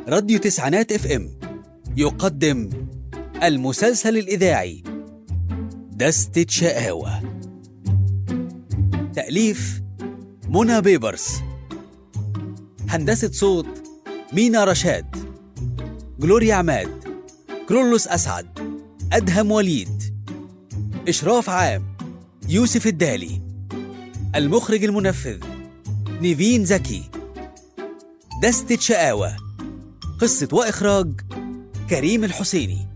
راديو تسعينات اف ام يقدم المسلسل الإذاعي دستة شقاوة تأليف منى بيبرس هندسة صوت مينا رشاد جلوريا عماد كرولوس أسعد أدهم وليد إشراف عام يوسف الدالي المخرج المنفذ نيفين زكي دستة شقاوة قصة وإخراج كريم الحسيني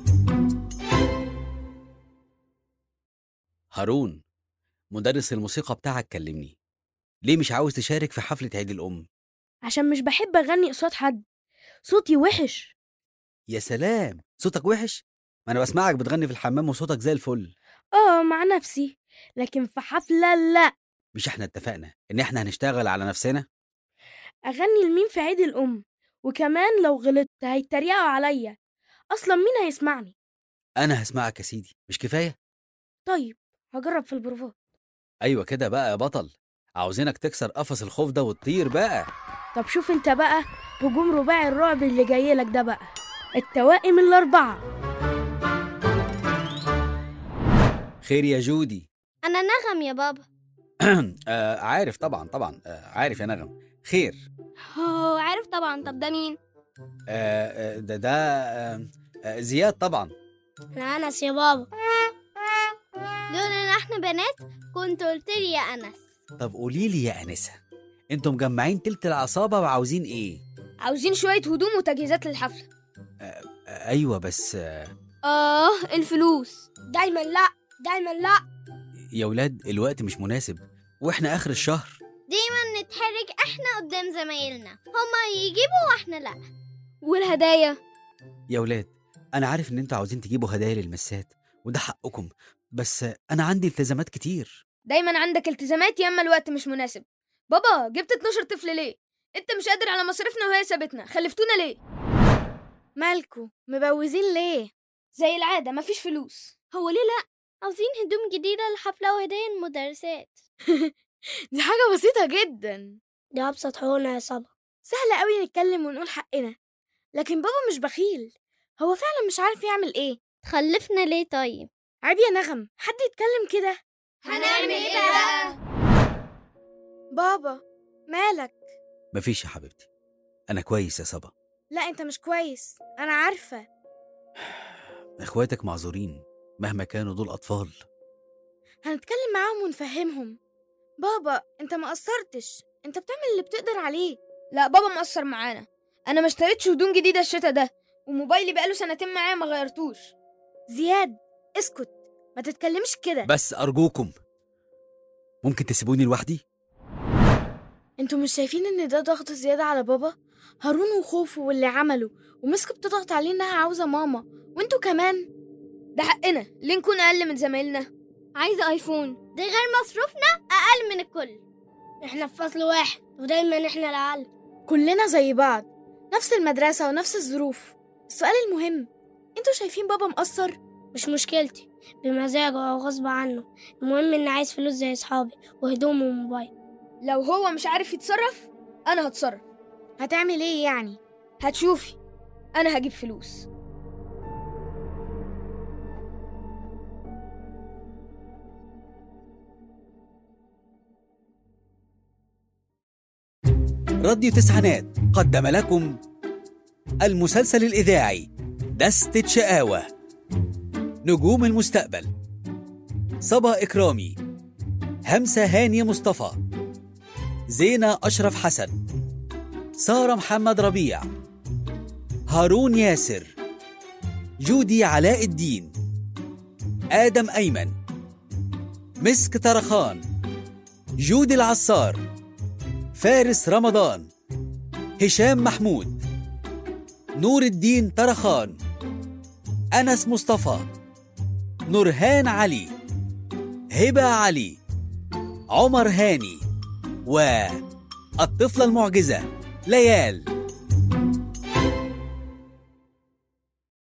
هارون مدرس الموسيقى بتاعك كلمني ليه مش عاوز تشارك في حفلة عيد الأم؟ عشان مش بحب اغني قصاد حد صوتي وحش يا سلام صوتك وحش ما أنا بسمعك بتغني في الحمام وصوتك زي الفل اه مع نفسي لكن في حفلة لا مش احنا اتفقنا إن احنا هنشتغل على نفسنا؟ اغني لمين في عيد الام وكمان لو غلطت هيتريقوا عليا اصلا مين هيسمعني أنا هسمعك يا سيدي مش كفاية؟ طيب هجرب في البروفات أيوة كده بقى يا بطل عاوزينك تكسر قفص الخوف ده وتطير بقى طب شوف انت بقى هجوم رباعي الرعب اللي جاي لك ده بقى التوائم الاربعه خير يا جودي أنا نغم يا بابا آه عارف طبعا طبعا آه عارف يا نغم خير هو عارف طبعا طب ده مين؟ آه آه، ده ده آه آه زياد طبعا أنا أنس يا بابا لولا إن إحنا بنات كنت قلت لي يا أنس طب قولي لي يا انسه انتوا مجمعين تلت العصابه وعاوزين ايه عاوزين شويه هدوم وتجهيزات للحفله آه ايوه بس آه آه الفلوس دايما لا دايما لا يا ولاد الوقت مش مناسب واحنا اخر الشهر دايما نتحرج إحنا قدام زمايلنا هما يجيبوا وإحنا لا والهدايا يا ولاد انا عارف ان انتوا عاوزين تجيبوا هدايا للمسات وده حقكم بس آه، انا عندي التزامات كتير دايما عندك التزامات يا اما الوقت مش مناسب بابا جبت 12 طفل ليه انت مش قادر على مصاريفنا وهي سابتنا خلفتونا ليه مالكو مبوزين ليه زي العاده مفيش فلوس هو ليه لا عاوزين هدوم جديدة للحفلة وهدايا المدرسات دي حاجه بسيطه جدا دي أبسط حقوقنا يا صبا سهل قوي نتكلم ونقول حقنا لكن بابا مش بخيل هو فعلا مش عارف يعمل ايه تخلفنا ليه طيب عيب يا نغم حد يتكلم كده هنعمل إيه بقى؟ بابا مالك مفيش يا حبيبتي انا كويس يا صبا لا انت مش كويس انا عارفه اخواتك معذورين مهما كانوا دول اطفال هنتكلم معاهم ونفهمهم بابا انت ما قصرتش انت بتعمل اللي بتقدر عليه لا بابا مقصر معانا انا ما اشتريتش هدوم جديده الشتا ده وموبايلي بقاله سنتين معايا ما غيرتوش زياد اسكت ما تتكلمش كده بس ارجوكم ممكن تسيبوني لوحدي انتوا مش شايفين ان ده ضغط زياده على بابا هارون وخوفه واللي عمله ومسك بتضغط عليه انها عاوزه ماما وانتوا كمان ده حقنا ليه نكون اقل من زمايلنا عايزة ايفون ده غير مصروفنا اقل من الكل احنا في فصل واحد ودايما احنا الاقل كلنا زي بعض نفس المدرسه ونفس الظروف السؤال المهم انتوا شايفين بابا مقصر مش مشكلتي بمزاجه او غصب عنه المهم اني عايز فلوس زي اصحابي وهدوم وموبايل لو هو مش عارف يتصرف انا هتصرف هتعمل ايه يعني هتشوفي انا هجيب فلوس راديو تسعينات قدم لكم المسلسل الإذاعي دستة شقاوة نجوم المستقبل صبا إكرامي همسة هاني مصطفى زينة أشرف حسن سارة محمد ربيع هارون ياسر جودي علاء الدين آدم أيمن مسك طرخان جودي العصار فارس رمضان هشام محمود نور الدين طرخان أنس مصطفى نورهان علي هبة علي عمر هاني والطفلة المعجزة ليال